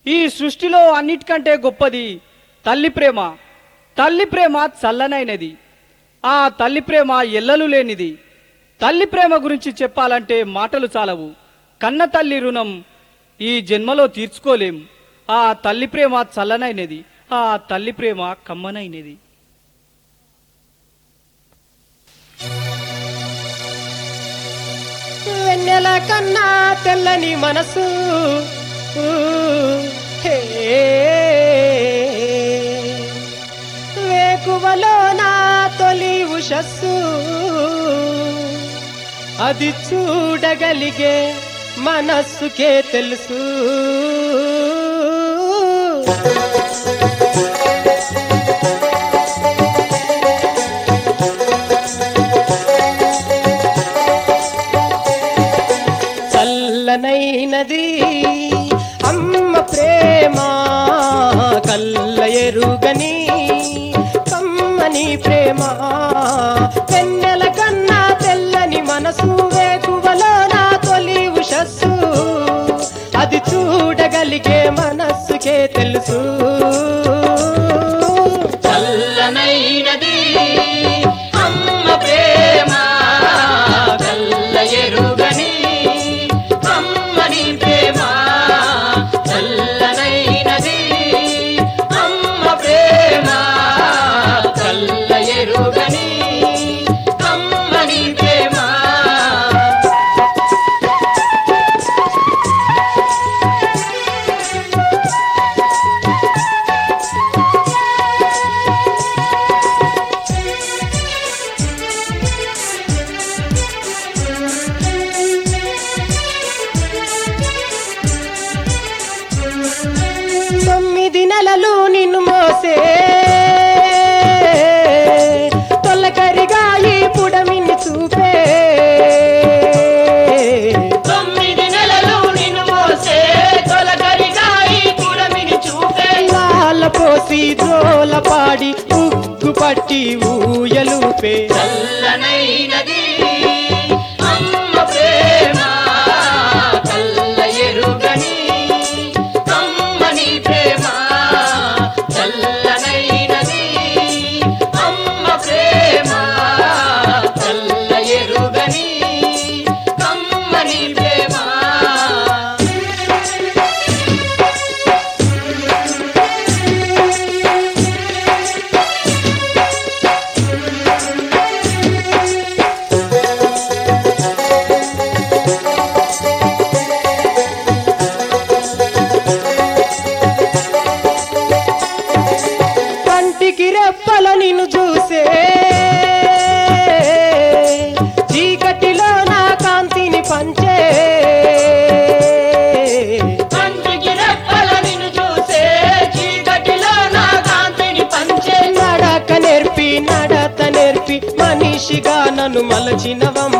ఈ సృష్టిలో అన్నిటికంటే గొప్పది తల్లి ప్రేమ తల్లి ప్రేమ చల్లనైనది ఆ తల్లి ప్రేమ ఎల్లలు లేనిది తల్లి ప్రేమ గురించి చెప్పాలంటే మాటలు చాలవు కన్న తల్లి రుణం ఈ జన్మలో తీర్చుకోలేం ఆ తల్లి ప్రేమ చల్లనైనది ఆ తల్లి ప్రేమ కమ్మనైనది వెన్నెల కన్నా తెల్లని మనసు ఊ, హే. వేకువలో నా తొలి ఉషస్సు అది చూడగలిగే మనస్సుకే తెలుసు చల్లనైనది అమ్మ ప్రేమ కల్ల ఎరుగని కమ్మని ప్రేమ వెన్నెల కన్నా తెల్లని మనసు వేకువలో నా తొలి ఉషస్సు అది చూడగలిగే మనస్సుకే తెలుసు చల్లనైనది అమ్మ ప్రేమ కల్ల ఎరుగని అమ్మని ప్రేమ చల్లనైనది అమ్మ ప్రేమ కల్ల ఎరుగని అమ్మని ప్రేమ తొమ్మిది నెలలు నిన్ను మోసే తొలకరిగా ఈ పుడమిని చూపే తొమ్మిది నెలలు నిన్ను మోసే తొలగరిగా ఈ పుడమిని చూపే లాల పోసి ద్రోల పాడి ఉగ్గు పట్టి ఊయలుపే చల్లనైనది అమ్మ ప్రేమ కల్ల ఎరుగని అమ్మని ప్రేమ చల్లనైనది అమ్మ ప్రేమ కల్ల ఎరుగని అమ్మని ప్రేమ కంటికి రెప్పల నిన్ను చూసే చీకటిలో నా కాంతిని పంచే కంటికి రెప్పల నిన్ను చూసే చీకటిలో నా కాంతిని పంచే నడక నేర్పి నడత నేర్పి మనిషిగా నన్ను మలచినవమ్మ